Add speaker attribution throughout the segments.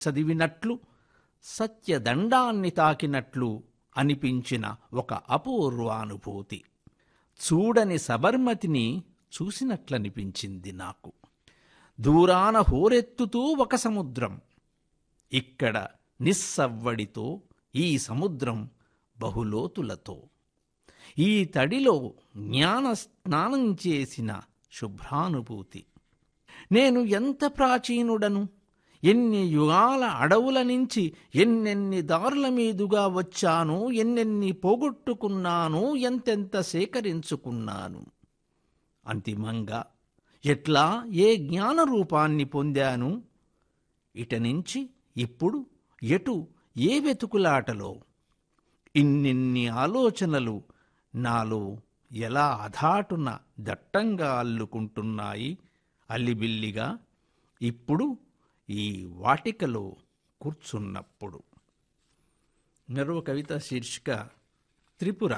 Speaker 1: చదివినట్లు సత్యదండాన్ని తాకినట్లు అనిపించిన ఒక అపూర్వానుభూతి చూడని సబర్మతిని చూసినట్లనిపించింది నాకు దూరాన హోరెత్తుతూ ఒక సముద్రం ఇక్కడ నిస్సవ్వడితో ఈ సముద్రం బహులోతులతో ఈ తడిలో జ్ఞాన స్నానం చేసిన శుభ్రానుభూతి నేను ఎంత ప్రాచీనుడను ఎన్ని యుగాల అడవుల నుంచి ఎన్నెన్ని దారుల మీదుగా వచ్చాను ఎన్నెన్ని పోగొట్టుకున్నాను ఎంతెంత సేకరించుకున్నాను అంతిమంగా ఎట్లా ఏ జ్ఞాన రూపాన్ని పొందాను ఇట నుంచి ఇప్పుడు ఎటు ఏ వెతుకులాటలో ఇన్నిన్ని ఆలోచనలు నాలో ఎలా అధాటున దట్టంగా అల్లుకుంటున్నాయి అల్లిబిల్లిగా ఇప్పుడు ఈ వాటికలో కూర్చున్నప్పుడు మరో కవిత శీర్షిక త్రిపుర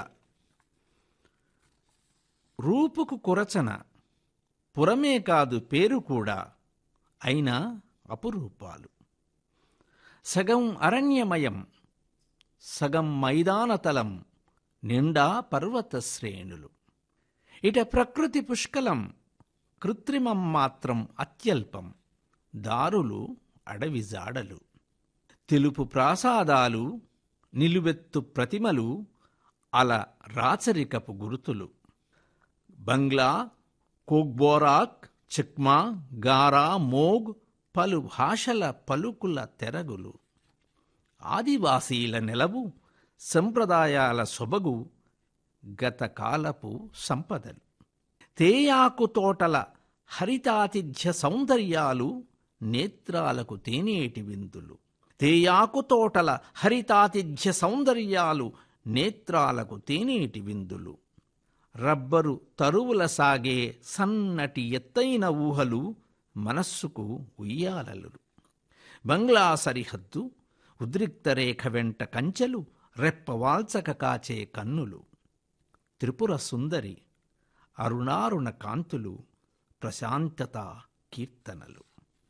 Speaker 1: రూపుకు కురచన పురమే కాదు పేరు కూడా అయినా అపురూపాలు సగం అరణ్యమయం సగం మైదానతలం నిండా పర్వత శ్రేణులు ఇట ప్రకృతి పుష్కలం కృత్రిమం మాత్రం అత్యల్పం దారులు అడవి జాడలు తెలుపు ప్రాసాదాలు నిలువెత్తు ప్రతిమలు అల రాచరికపు గురుతులు బంగ్లా కోగ్బోరాక్ చిక్మా గారా మోగ్ పలు భాషల పలుకుల తెరగులు ఆదివాసీల నెలవు సంప్రదాయాల సొబగు గతకాలపు సంపదలు తేయాకు తోటల హరితాతిథ్య సౌందర్యాలు నేత్రాలకు తేనేటి విందులు తేయాకు తోటల హరితాతిథ్య సౌందర్యాలు నేత్రాలకు తేనేటి విందులు రబ్బరు తరువుల సాగే సన్నటి ఎత్తైన ఊహలు మనస్సుకు ఉయ్యాలలు బంగ్లా సరిహద్దు ఉద్రిక్త రేఖ వెంట కంచెలు రెప్పవాల్చక కాచే కన్నులు త్రిపుర సుందరి అరుణారుణ కాంతులు ప్రశాంతత కీర్తనలు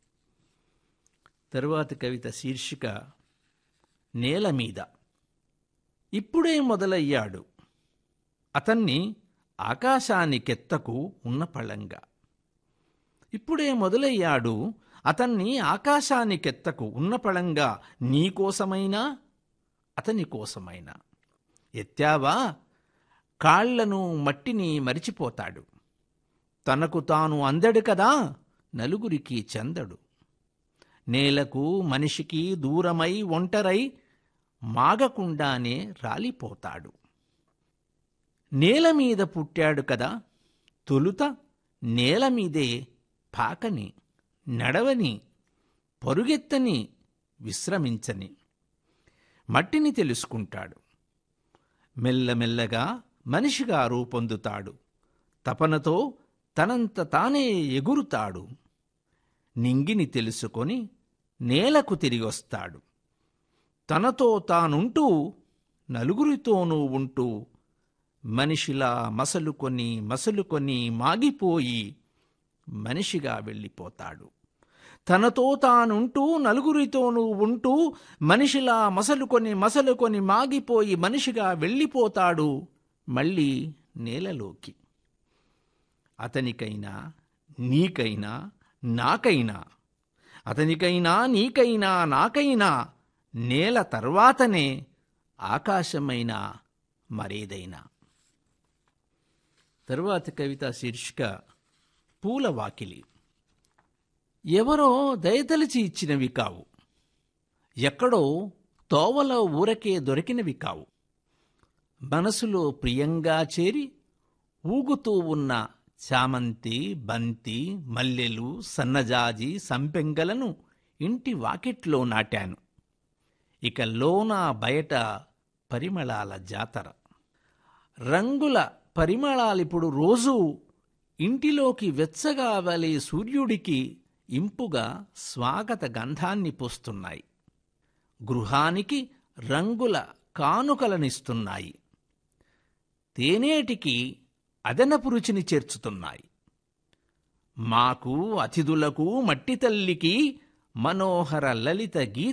Speaker 1: తరువాతి కవిత శీర్షిక నేల మీద ఇప్పుడే మొదలయ్యాడు అతన్ని ఆకాశానికెత్తకు ఉన్న పళంగా ఇప్పుడే మొదలయ్యాడు అతన్ని ఆకాశానికెత్తకు ఉన్న పళంగా నీకోసమైనా అతని కోసమైనా ఎత్తావా కాళ్లను మట్టిని మరిచిపోతాడు తనకు తాను అందడు కదా నలుగురికి చెందడు నేలకు మనిషికి దూరమై ఒంటరై మాగకుండానే రాలిపోతాడు నేల మీద పుట్టాడు కదా తొలుత నేల మీదే పాకని నడవని పరుగెత్తని విశ్రమించని మట్టిని తెలుసుకుంటాడు మెల్లమెల్లగా మనిషిగా రూపొందుతాడు తపనతో తనంత తానే ఎగురుతాడు నింగిని తెలుసుకొని నేలకు తిరిగొస్తాడు తనతో తానుంటూ నలుగురితోనూ ఉంటూ మనిషిలా మసలుకొని మసలుకొని మాగిపోయి మనిషిగా వెళ్ళిపోతాడు తనతో తానుంటూ నలుగురితోనూ ఉంటూ మనిషిలా మసలుకొని మసలుకొని మాగిపోయి మనిషిగా వెళ్ళిపోతాడు మళ్ళీ నేలలోకి అతనికైనా నీకైనా నాకైనా అతనికైనా నీకైనా నాకైనా నేల తర్వాతనే ఆకాశమైనా మరేదైనా తరువాతి కవిత శీర్షిక పూల వాకిలి ఎవరో దయతలిచి ఇచ్చినవి కావు ఎక్కడో తోవలో ఊరకే దొరికినవి కావు మనసులో ప్రియంగా చేరి ఊగుతూ ఉన్న చామంతి బంతి మల్లెలు సన్నజాజి సంపెంగలను ఇంటి వాకిట్లో నాటాను ఇక లోన బయట పరిమళాల జాతర రంగుల పరిమళాలిప్పుడు రోజూ ఇంటిలోకి వెచ్చగా వలే సూర్యుడికి ఇంపుగా స్వాగత గంధాన్ని పోస్తున్నాయి గృహానికి రంగుల కానుకలనిస్తున్నాయి తేనేటికి అదనపు రుచిని చేర్చుతున్నాయి మాకు అతిథులకు మట్టి తల్లికి మనోహర లలిత గీత